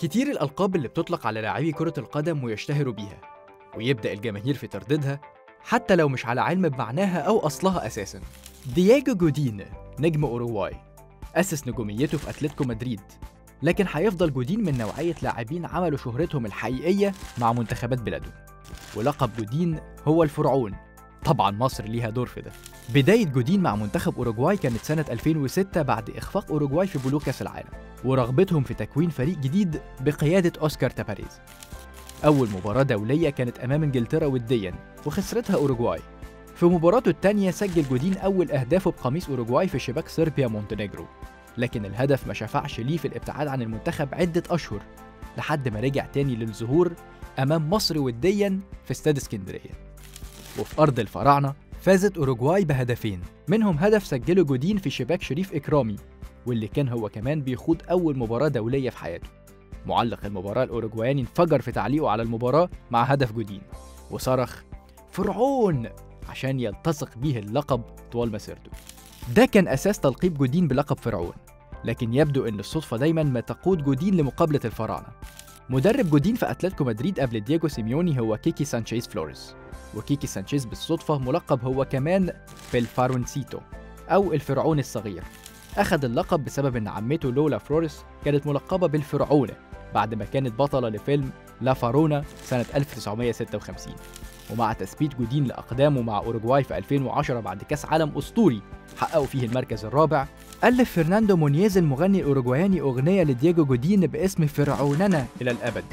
كتير الألقاب اللي بتطلق على لاعبي كرة القدم ويشتهروا بيها ويبدأ الجماهير في ترديدها حتى لو مش على علم بمعناها أو أصلها أساسا دييجو جودين نجم أوروغواي أسس نجوميته في أتلتيكو مدريد لكن هيفضل جودين من نوعية لاعبين عملوا شهرتهم الحقيقية مع منتخبات بلادهم ولقب جودين هو الفرعون طبعا مصر ليها دور في ده بداية جودين مع منتخب أوروجواي كانت سنة 2006 بعد إخفاق أوروجواي في بلوغ كأس العالم ورغبتهم في تكوين فريق جديد بقيادة أوسكار تاباريز أول مباراة دولية كانت أمام إنجلترا وديا وخسرتها أوروجواي في مباراته الثانية سجل جودين أول أهدافه بقميص أوروجواي في شباك صربيا مونتينيجرو لكن الهدف ما شفعش ليه في الابتعاد عن المنتخب عدة أشهر لحد ما رجع تاني للظهور أمام مصر وديا في استاد اسكندرية وفي أرض الفراعنة فازت أوروجواي بهدفين منهم هدف سجله جودين في شباك شريف إكرامي واللي كان هو كمان بيخوض أول مباراة دولية في حياته معلق المباراة الأوروجواياني انفجر في تعليقه على المباراة مع هدف جودين وصرخ فرعون عشان يلتصق بيه اللقب طوال مسيرته ده كان أساس تلقيب جودين بلقب فرعون لكن يبدو أن الصدفة دايما ما تقود جودين لمقابلة الفراعنة مدرب جودين في أتلتيكو مدريد قبل دييجو سيميوني هو كيكي سانشيز فلوريس وكيكي سانشيز بالصدفة ملقب هو كمان بالفارونسيتو أو الفرعون الصغير أخذ اللقب بسبب إن عمته لولا فلوريس كانت ملقبة بالفرعونة بعد ما كانت بطلة لفيلم لا فارونا سنة 1956 ومع تثبيت جودين لأقدامه مع أوروجواي في 2010 بعد كأس عالم أسطوري حققوا فيه المركز الرابع ألف فرناندو مونييز المغني الأوروجواياني أغنية لدييجو جودين باسم فرعوننا إلى الأبد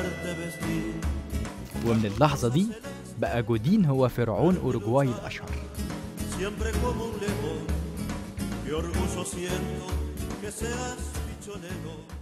ومن اللحظة دي بقى جودين هو فرعون أوروجواي الأشهر siempre como un león. Qué orgullo siento que seas bichonero.